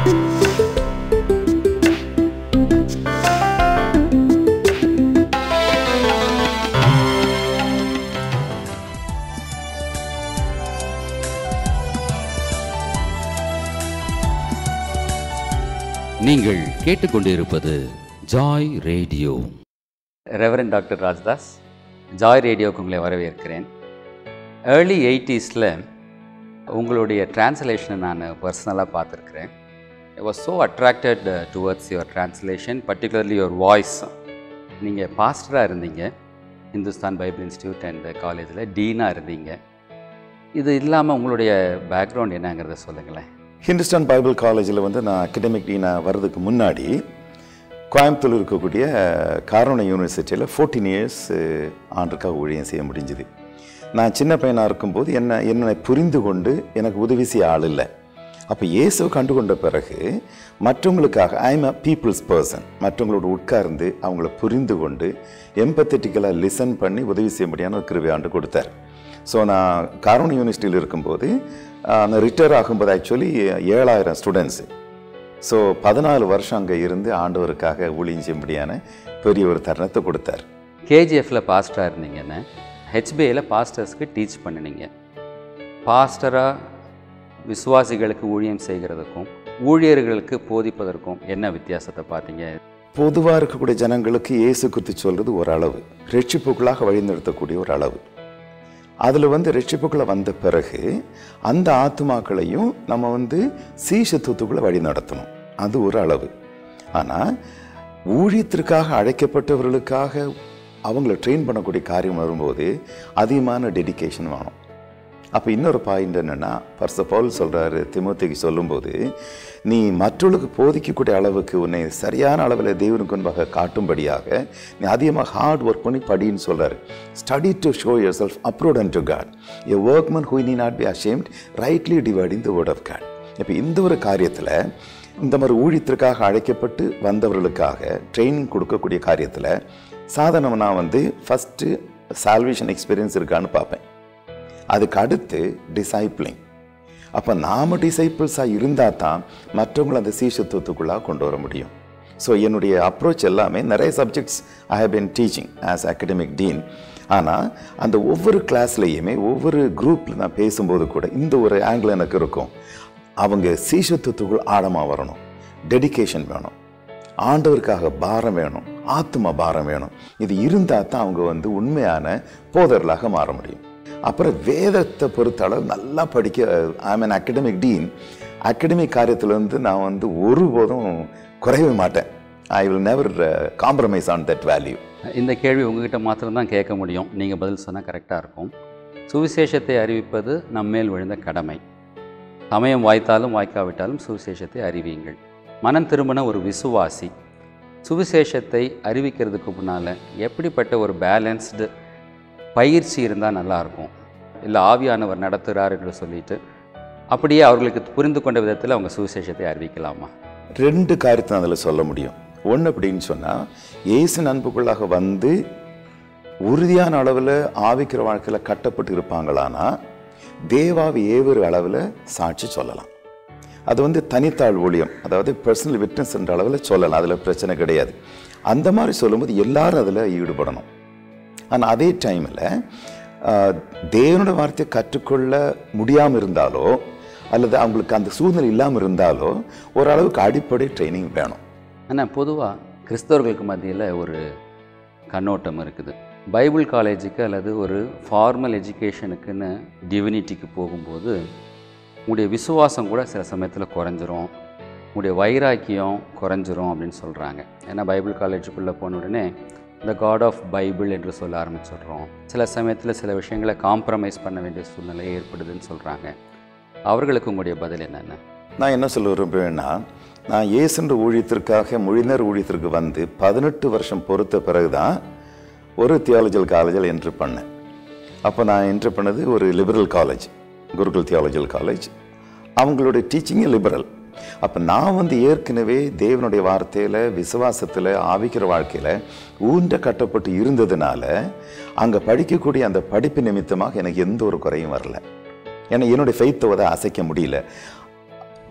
நீங்கள் கேட்டுக்கொண்டிருப்பது Joy radio reverend doctor Rajdas Joy ரேடியோவுக்கு உங்களை வரவேற்கிறேன் ஏர்லி எயிட்டிஸில் உங்களுடைய டிரான்ஸ்லேஷனை நான் பர்சனலாக பார்த்துருக்குறேன் I was so attracted towards your translation particularly your voice நீங்கள் பாஸ்டராக இருந்தீங்க இந்துஸ்தான் பைபிள் இன்ஸ்டியூட் அண்ட் காலேஜில் டீனாக இருந்தீங்க இது இல்லாமல் உங்களுடைய பேக்ரவுண்ட் என்னங்கிறத சொல்லுங்களேன் ஹிந்துஸ்தான் பைபிள் காலேஜில் வந்து நான் அகடமிக் டீனாக வர்றதுக்கு முன்னாடி கோயம்புத்தூர் இருக்கக்கூடிய காரண யூனிவர்சிட்டியில் ஃபோர்டீன் இயர்ஸ் ஆண்டுக்காக ஊழியம் செய்ய முடிஞ்சுது நான் சின்ன பையனாக இருக்கும்போது என்ன என்னை புரிந்து கொண்டு எனக்கு உதவி செய்ய ஆள் இல்லை அப்போ இயேசுவை கண்டுகொண்ட பிறகு மற்றவங்களுக்காக I am a people's person மற்றவங்களோட உட்கார்ந்து அவங்கள புரிந்து கொண்டு எம்பத்தட்டிக்கலாக லிசன் பண்ணி உதவி செய்ய முடியாத ஒரு கிருபையாண்டு கொடுத்தார் ஸோ நான் காரண யூனிவர்சிட்டியில் இருக்கும்போது ஆஹ், நான் ரிட்டையர் ஆகும்போது ஆக்சுவலி ஏழாயிரம் ஸ்டூடெண்ட்ஸு ஸோ பதினாலு வருஷம் அங்கே இருந்து ஆண்டவருக்காக ஊழியம் செய்யும்படியான பெரிய ஒரு தருணத்தை கொடுத்தார் கேஜிஎஃப்ல பாஸ்டராக இருந்தீங்கன்னு ஹெச்பிஐயில் பாஸ்டர்ஸ்க்கு டீச் பண்ணினீங்க பாஸ்டராக விசுவாசிகளுக்கு ஊழியம் செய்கிறதுக்கும் ஊழியர்களுக்கு போதிப்பதற்கும் என்ன வித்தியாசத்தை பார்த்தீங்க பொதுவாக இருக்கக்கூடிய ஜனங்களுக்கு இயேசு குறித்து சொல்கிறது ஒரு அளவு ரட்சிப்புக்குள்ளாக வழிநடத்தக்கூடிய ஒரு அளவு அதில் வந்து ரட்சிப்புக்குள்ளே வந்த பிறகு அந்த ஆத்துமாக்களையும் நம்ம வந்து சீஷத்துவத்துக்குள்ளே வழி நடத்தணும் அது ஒரு அளவு ஆனால் ஊழியத்திற்காக அழைக்கப்பட்டவர்களுக்காக அவங்கள ட்ரெயின் பண்ணக்கூடிய காரியம் வரும்போது அதிகமான டெடிகேஷன் வேணும் அப்போ இன்னொரு பாயிண்ட் என்னென்னா பர்ச பவுல் சொல்கிறாரு திமுத்திக்கு சொல்லும்போது நீ மற்றவர்களுக்கு போதிக்கக்கூடிய அளவுக்கு உன்னை சரியான அளவில் தேவனுக்கு முன்பாக காட்டும்படியாக நீ அதிகமாக ஹார்ட் ஒர்க் பண்ணி படின்னு சொல்கிறாரு study to show yourself approved unto God a workman who need not be ashamed rightly dividing the word of God இப்போ இந்த ஒரு காரியத்தில் இந்த மாதிரி ஊழியத்திற்காக அழைக்கப்பட்டு வந்தவர்களுக்காக ட்ரைனிங் கொடுக்கக்கூடிய காரியத்தில் சாதாரணமாக நான் வந்து ஃபஸ்ட்டு சால்வேஷன் எக்ஸ்பீரியன்ஸ் இருக்கான்னு பார்ப்பேன் அதுக்கு அடுத்து டிசைப்ளிங் அப்போ நாம டிசைப்பிள்ஸாக இருந்தால் தான் மற்றவங்களை அந்த சீஷத்துவத்துக்குள்ளாக கொண்டு வர முடியும் ஸோ என்னுடைய அப்ரோச் எல்லாமே நிறைய subjects I have been teaching as academic dean ஆனால் அந்த ஒவ்வொரு கிளாஸ்லேயுமே ஒவ்வொரு குரூப்பில் நான் பேசும்போது கூட இந்த ஒரு ஆங்கிள் எனக்கு இருக்கும் அவங்க சீஷத்துவத்துக்குள் ஆழமாக வரணும் டெடிகேஷன் வேணும் ஆண்டவருக்காக பாரம் வேணும் ஆத்ம பாரம் வேணும் இது இருந்தால் தான் அவங்க வந்து உண்மையான போதர்களாக மாற முடியும் அப்புறம் வேதத்தை பொறுத்தளவு நல்லா படிக்க I mean academic dean academic காரியத்தில் வந்து நான் வந்து ஒருபோதும் குறையவே மாட்டேன் I will never compromise on that value இந்த கேள்வி உங்ககிட்ட மாத்திரம்தான் கேட்க முடியும் நீங்கள் பதில் சொன்னால் கரெக்டாக இருக்கும் சுவிசேஷத்தை அறிவிப்பது நம்மேல் விழுந்த கடமை சமயம் வாய்த்தாலும் வாய்க்காவிட்டாலும் சுவிசேஷத்தை அறிவியுங்கள் மனம் திரும்பின ஒரு விசுவாசி சுவிசேஷத்தை அறிவிக்கிறதுக்கு முன்னால் எப்படிப்பட்ட ஒரு பேலன்ஸ்டு பயிற்சி இருந்தால் நல்லாயிருக்கும் இல்லை ஆவியானவர் நடத்துகிறார் என்று சொல்லிட்டு அப்படியே அவர்களுக்கு புரிந்து கொண்ட விதத்தில் அவங்க சுவிசேஷத்தை அறிவிக்கலாமா ரெண்டு காரியத்தை அதில் சொல்ல முடியும் ஒன்று அப்படின்னு சொன்னால் இயேசு அன்புக்குள்ளாக வந்து உறுதியான அளவில் ஆவிக்கிற வாழ்க்கையில் கட்டப்பட்டு இருப்பாங்களானா தேவாவி ஏவரு அளவில் சாட்சி சொல்லலாம் அது வந்து தனித்தாள் ஊழியம் அதாவது பர்சனல் விட்னஸ் என்ற அளவில் சொல்லலாம் அதில் பிரச்சனை கிடையாது அந்த மாதிரி சொல்லும்போது எல்லாரும் அதில் ஈடுபடணும் ஆனால் அதே டைமில் தேவனோட வார்த்தையை கற்றுக்கொள்ள முடியாமல் இருந்தாலோ அல்லது அவங்களுக்கு அந்த சூழ்நிலை இல்லாமல் இருந்தாலோ ஓரளவுக்கு அடிப்படை ட்ரைனிங் வேணும் ஆனால் பொதுவாக கிறிஸ்தவர்களுக்கு மத்தியில் ஒரு கண்ணோட்டம் இருக்குது பைபிள் காலேஜுக்கு அல்லது ஒரு ஃபார்மல் எஜுகேஷனுக்குன்னு டிவினிட்டிக்கு போகும்போது உங்களுடைய விசுவாசம் கூட சில சமயத்தில் குறைஞ்சிரும் உங்களுடைய வைராக்கியம் குறைஞ்சிரும் அப்படின்னு சொல்கிறாங்க ஏன்னா பைபிள் காலேஜுக்குள்ளே போன உடனே இந்த காட் ஆஃப் பைபிள் என்று சொல்ல ஆரம்பிச்சிடுறோம் சில சமயத்தில் சில விஷயங்களை காம்ப்ரமைஸ் பண்ண வேண்டிய சூழ்நிலை ஏற்படுதுன்னு சொல்கிறாங்க அவர்களுக்கு உங்களுடைய பதில் என்னென்ன நான் என்ன சொல்ல விரும்புவேன்னா நான் இயேசுன்ற ஊழியத்திற்காக மொழிநர் ஊழியத்திற்கு வந்து பதினெட்டு வருஷம் பொறுத்த பிறகு தான் ஒரு தியாலஜிக்கல் காலேஜில் என்ட்ரு பண்ணேன் அப்போ நான் என்ட்ரு பண்ணது ஒரு liberal college Gurukul theological college அவங்களுடைய டீச்சிங்கே லிபரல் அப்போ நான் வந்து ஏற்கனவே தேவனுடைய வார்த்தையில் விசுவாசத்தில் ஆவிக்கிற வாழ்க்கையில் ஊன்ற கட்டப்பட்டு இருந்ததுனால அங்கே படிக்கக்கூடிய அந்த படிப்பு நிமித்தமாக எனக்கு எந்த ஒரு குறையும் வரல ஏன்னா என்னுடைய ஃபெய்த்தை அதை அசைக்க முடியல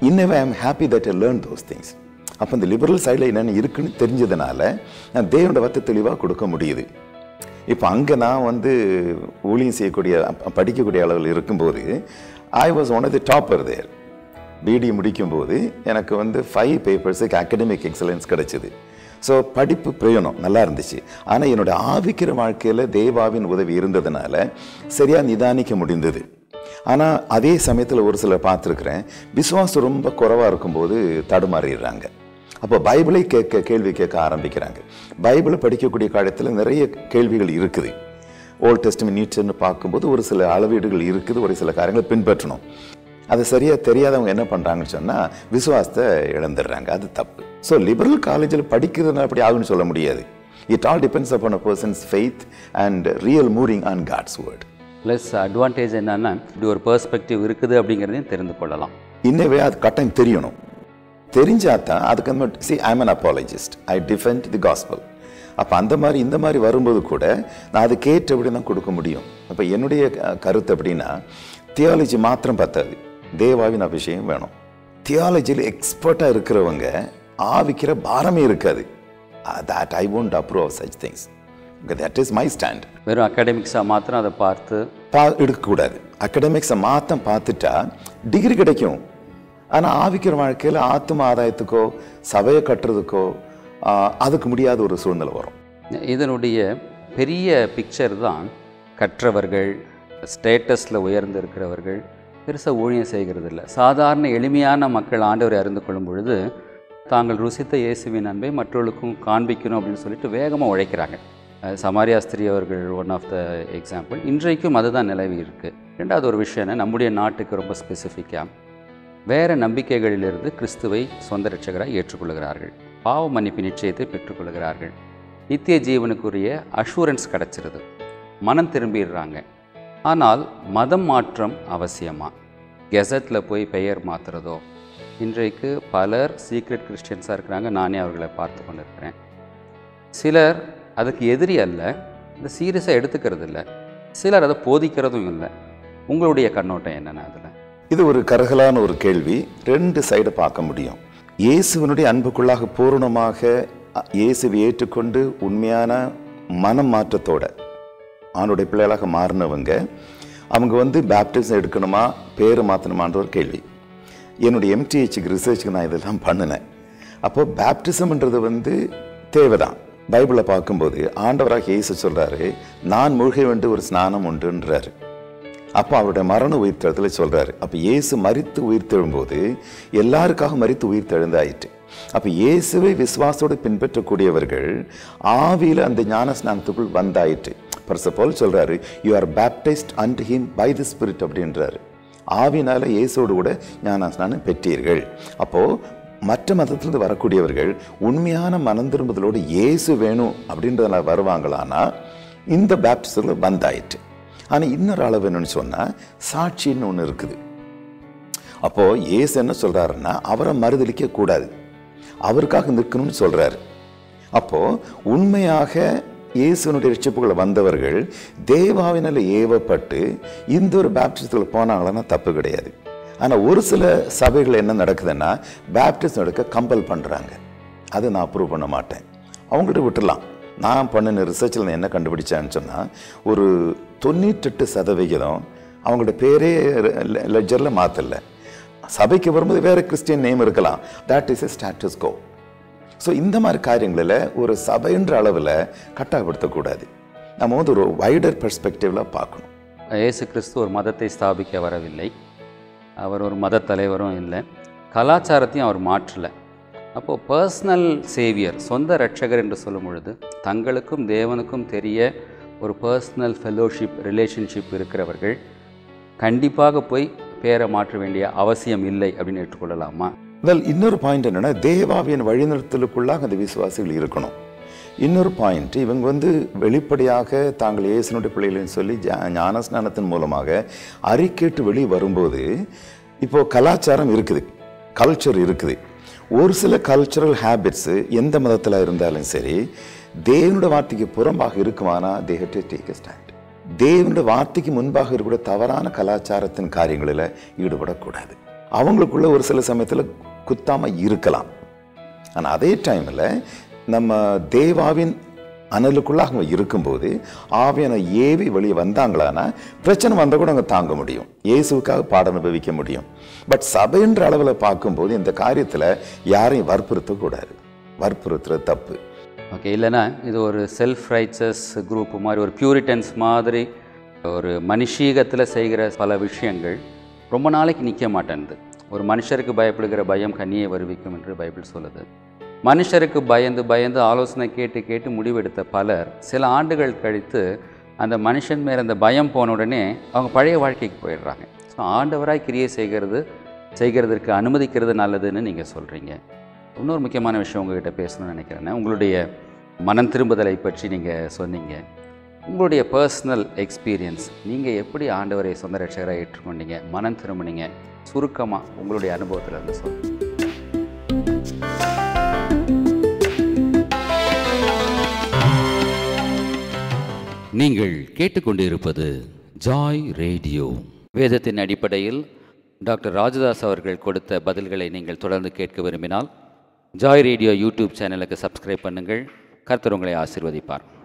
இன்னவே I am happy that I learn those things அப்போ இந்த லிபரல் சைடில் என்னென்ன இருக்குன்னு தெரிஞ்சதுனால நான் தேவனோட வார்த்தை தெளிவாக கொடுக்க முடியுது இப்போ அங்கே நான் வந்து ஊழியம் செய்யக்கூடிய அ- படிக்கக்கூடிய அளவில் இருக்கும்போது I was one of the topper there BD முடிக்கும்போது எனக்கு வந்து ஃபைவ் பேப்பர்ஸுக்கு அகடமிக் எக்ஸலன்ஸ் கிடைச்சிது ஸோ படிப்பு பிரயோஜனம் நல்லா இருந்துச்சு ஆனால் என்னோட ஆவிக்கிற வாழ்க்கையில் தேவாவின் உதவி இருந்ததுனால சரியாக நிதானிக்க முடிந்தது ஆனால் அதே சமயத்தில் ஒரு சிலர் பார்த்துருக்குறேன் விசுவாசம் ரொம்ப குறைவாக இருக்கும்போது தடுமாறிடுறாங்க அப்போ பைபிளை கேட்க கேள்வி கேட்க ஆரம்பிக்கிறாங்க பைபிளை படிக்கக்கூடிய காலத்தில் நிறைய கேள்விகள் இருக்குது ஓல்ட் டெஸ்ட்மெண்ட் நீட்ஸ்னு பார்க்கும்போது ஒரு சில அளவீடுகள் இருக்குது ஒரு சில காரியங்களை பின்பற்றணும் அது சரியாக தெரியாதவங்க என்ன பண்ணுறாங்கன்னு சொன்னால் விசுவாசத்தை இழந்துடுறாங்க அது தப்பு ஸோ லிபரல் காலேஜில் படிக்கிறதுனால அப்படி ஆகும்னு சொல்ல முடியாது it all depends upon a person's faith and real moving on God's word plus advantage என்னன்னா இப்படி ஒரு பெர்ஸ்பெக்டிவ் இருக்குது அப்படிங்கிறதையும் தெரிந்து கொள்ளலாம் இன்னவே அது கட்டாயம் தெரியணும் தெரிஞ்சா தான் அதுக்கு அந்த see I'm an apologist I defend the gospel அப்போ அந்த மாதிரி இந்த மாதிரி வரும்போது கூட நான் அது கேட்டபடி தான் கொடுக்க முடியும் அப்போ என்னுடைய அஹ், கருத்து அப்படின்னா தியாலஜி மாத்திரம் பத்தாது தேவாவின் அபிஷேகம் வேணும் தியாலஜியில் எக்ஸ்பர்ட்டாக இருக்கிறவங்க ஆவிக்கிற பாரமே இருக்காது that I won't approve of such things that is my stand வெறும் அகாடமிக்ஸாக மாத்திரம் அதை பார்த்து பா எடுக்கக்கூடாது அகடமிக்ஸை மாத்தம் பார்த்துட்டா டிகிரி கிடைக்கும் ஆனால் ஆவிக்கிற வாழ்க்கையில் ஆத்ம ஆதாயத்துக்கோ சபையை கட்டுறதுக்கோ ஆஹ், அதுக்கு முடியாத ஒரு சூழ்நிலை வரும் இதனுடைய பெரிய பிக்சர் தான் கற்றவர்கள் ஸ்டேட்டஸில் உயர்ந்து இருக்கிறவர்கள் பெருசாக ஊழியம் செய்கிறது இல்லை சாதாரண எளிமையான மக்கள் ஆண்டவரை அறிந்து கொள்ளும் பொழுது தாங்கள் ருசித்த இயேசுவின் அன்பை மற்றவர்களுக்கும் காண்பிக்கணும் அப்படின்னு சொல்லிட்டு வேகமாக உழைக்கிறாங்க அஹ் சமாரியா ஸ்திரீ அவர்கள் ஒன் ஆஃப் த எக்ஸாம்பிள் இன்றைக்கும் அதுதான் நிலவி இருக்குது ரெண்டாவது ஒரு விஷயம் என்ன நம்முடைய நாட்டுக்கு ரொம்ப ஸ்பெசிஃபிக்காக வேறு நம்பிக்கைகளிலிருந்து கிறிஸ்துவை சொந்த ரட்சகராக ஏற்றுக்கொள்கிறார்கள் பாவ மன்னிப்பு நிச்சயத்தை பெற்றுக்கொள்கிறார்கள் நித்திய ஜீவனுக்குரிய அஷூரன்ஸ் கிடச்சிருது மனம் திரும்பிடுறாங்க ஆனால் மதம் மாற்றம் அவசியமா கெசட்டில் போய் பெயர் மாற்றுறதோ இன்றைக்கு பலர் சீக்ரெட் கிறிஸ்டியன்ஸாக இருக்கிறாங்க நானே அவர்களை பார்த்து கொண்டு இருக்கிறேன் சிலர் அதுக்கு எதிரி அல்ல இந்த சீரியஸாக எடுத்துக்கிறது இல்லை சிலர் அதை போதிக்கிறதும் இல்லை உங்களுடைய கண்ணோட்டம் என்னென்ன அதில் இது ஒரு கரகலான ஒரு கேள்வி ரெண்டு சைடு பார்க்க முடியும் இயேசுவனுடைய அன்புக்குள்ளாக பூரணமாக அ- இயேசுவை ஏற்றுக்கொண்டு உண்மையான மனம் மாற்றத்தோட ஆணுடைய பிள்ளைகளாக மாறினவங்க அவங்க வந்து பேப்டிசம் எடுக்கணுமா பேர் மாற்றணுமான்ற ஒரு கேள்வி என்னுடைய எம்டிஹெச்சுக்கு ரிசர்ச்சுக்கு நான் இதெல்லாம் பண்ணினேன் அப்போ பேப்டிசம்ன்றது வந்து தேவைதான் பைபிளை பார்க்கும்போது ஆண்டவராக இயேசு சொல்றாரு நான் மூழ்க வேண்டிய ஒரு ஸ்நானம் உண்டுன்றாரு அப்போ அவருடைய மரண உயிர்த்தெழுதல சொல்றாரு அப்போ இயேசு மரித்து உயிர்த்தெழும்போது எல்லாருக்காக மரித்து உயிர்த்தெழுந்தாயிற்று அப்போ இயேசுவை விசுவாசோடு பின்பற்றக்கூடியவர்கள் ஆவியில அந்த ஞான ஸ்நானத்துக்குள் வந்தாயிற்று பர்சபோல் சொல்றாரு you are baptized and him by the spirit அப்படின்றாரு ஆவினால இயேசோடு கூட ஞான ஸ்நானம் பெற்றீர்கள் அப்போ மற்ற மதத்திலிருந்து வரக்கூடியவர்கள் உண்மையான மனம் திரும்புதலோடு இயேசு வேணும் அப்படின்றதுல வருவாங்களான்னா இந்த பேப்டிஸ்டில் வந்தாயிற்று ஆனால் இன்னொரு அளவு என்னன்னு சொன்னால் சாட்சின்னு ஒன்று இருக்குது அப்போ இயேசு என்ன சொல்றாருன்னா அவரை மறுதலிக்க கூடாது அவருக்காக நிற்கணும்னு சொல்றாரு அப்போ உண்மையாக இயேசுனுடைய ரட்சிப்புகளை வந்தவர்கள் தேவாவினால ஏவப்பட்டு இந்த ஒரு பேப்டிசத்தில் போனாங்களன்னா தப்பு கிடையாது ஆனால் ஒரு சில சபைகள் என்ன நடக்குதுன்னா பேப்டிஸ்ட் நடக்க கம்பல் பண்ணுறாங்க அதை நான் அப்ரூவ் பண்ண மாட்டேன் அவங்கள்ட்ட விட்டுடலாம் நான் பண்ணின ரிசர்ச்சில் நான் என்ன கண்டுபிடிச்சேன்னு சொன்னால் ஒரு தொண்ணூற்றெட்டு சதவிகிதம் அவங்களோட பேரே லெஜரில் மாற்றல சபைக்கு வரும்போது வேற கிறிஸ்டியன் நேம் இருக்கலாம் that is a status quo so இந்த மாதிரி காரியங்களில் ஒரு சபைன்ற அளவில் கட்டாயப்படுத்தக்கூடாது நம்ம வந்து ஒரு வைடர் பெர்ஸ்பெக்டிவில் பார்க்கணும் இயேசு கிறிஸ்து ஒரு மதத்தை ஸ்தாபிக்க வரவில்லை அவர் ஒரு மத தலைவரும் இல்லை கலாச்சாரத்தையும் அவர் மாற்றலை அப்போது பர்சனல் சேவியர் சொந்த ரட்சகர் என்று சொல்லும் பொழுது தங்களுக்கும் தேவனுக்கும் தெரிய ஒரு பர்சனல் ஃபெலோஷிப் ரிலேஷன்ஷிப் இருக்கிறவர்கள் கண்டிப்பாக போய் பேரை மாற்ற வேண்டிய அவசியம் இல்லை அப்படின்னு ஏற்றுக்கொள்ளலாமா வெல் இன்னொரு பாயிண்ட் என்னன்னா தேவாவின் வழிநிறுத்தலுக்குள்ளாக அந்த விசுவாசிகள் இருக்கணும் இன்னொரு பாயிண்ட் இவங்க வந்து வெளிப்படையாக தாங்கள் இயேசுனுடைய பிள்ளைகள்னு சொல்லி ஜா- ஞானஸ்நானத்தின் மூலமாக அறிக்கைட்டு வெளியே வரும்போது இப்போ கலாச்சாரம் இருக்குது கல்ச்சர் இருக்குது ஒரு சில கல்ச்சரல் ஹேபிட்ஸு எந்த மதத்தில் இருந்தாலும் சரி தேவனுடைய வார்த்தைக்கு புறம்பாக இருக்குமானா they have to take a stand தேவனுடைய வார்த்தைக்கு முன்பாக இருக்கக்கூடிய தவறான கலாச்சாரத்தின் காரியங்களில் ஈடுபடக்கூடாது அவங்களுக்குள்ள ஒரு சில சமயத்தில் குத்தாமல் இருக்கலாம் ஆனால் அதே டைமில் நம்ம தேவாவின் அனலுக்குள்ள அவங்க இருக்கும்போது ஆவியான ஏவி வெளியே வந்தாங்களான்னா பிரச்சனை வந்தால் கூட அவங்க தாங்க முடியும் இயேசுவுக்காக பாட அனுபவிக்க முடியும் பட் சபைன்ற அளவில் பார்க்கும்போது இந்த காரியத்தில் யாரையும் வற்புறுத்தக்கூடாது வற்புறுத்துறது தப்பு ஓகே இல்லைன்னா இது ஒரு செல்ஃப் ரைட்ஸஸ் குரூப் மாதிரி ஒரு பியூரிட்டன்ஸ் மாதிரி ஒரு மனுஷீகத்தில் செய்கிற பல விஷயங்கள் ரொம்ப நாளைக்கு நிற்க மாட்டேன்து ஒரு மனுஷருக்கு பயப்படுகிற பயம் கண்ணியை வருவிக்கும் என்று பைபிள் சொல்லுது மனுஷருக்கு பயந்து பயந்து ஆலோசனை கேட்டு கேட்டு முடிவெடுத்த பலர் சில ஆண்டுகள் கழித்து அந்த மனுஷன் மேலே அந்த பயம் போன உடனே அவங்க பழைய வாழ்க்கைக்கு போயிடுறாங்க ஸோ ஆண்டவராய் கிரியை செய்கிறது செய்கிறதற்கு அனுமதிக்கிறது நல்லதுன்னு நீங்கள் சொல்கிறீங்க இன்னொரு முக்கியமான விஷயம் உங்ககிட்ட பேசணும்னு நினைக்கிறேன் உங்களுடைய மனம் திரும்புதலை பற்றி நீங்கள் சொன்னீங்க உங்களுடைய பர்சனல் எக்ஸ்பீரியன்ஸ் நீங்கள் எப்படி ஆண்டவரை சொந்த ரட்சகராக ஏற்றுக்கொண்டீங்க மனம் திரும்பினீங்க சுருக்கமாக உங்களுடைய அனுபவத்தில் இருந்து சொல்லுங்கள் நீங்கள் கேட்டுக்கொண்டிருப்பது ஜாய் ரேடியோ வேதத்தின் அடிப்படையில் டாக்டர் ராஜதாஸ் அவர்கள் கொடுத்த பதில்களை நீங்கள் தொடர்ந்து கேட்க விரும்பினால் ஜாய் ரேடியோ யூடியூப் சேனலுக்கு சப்ஸ்கிரைப் பண்ணுங்கள் கர்த்தர் உங்களை ஆசீர்வதிப்பார்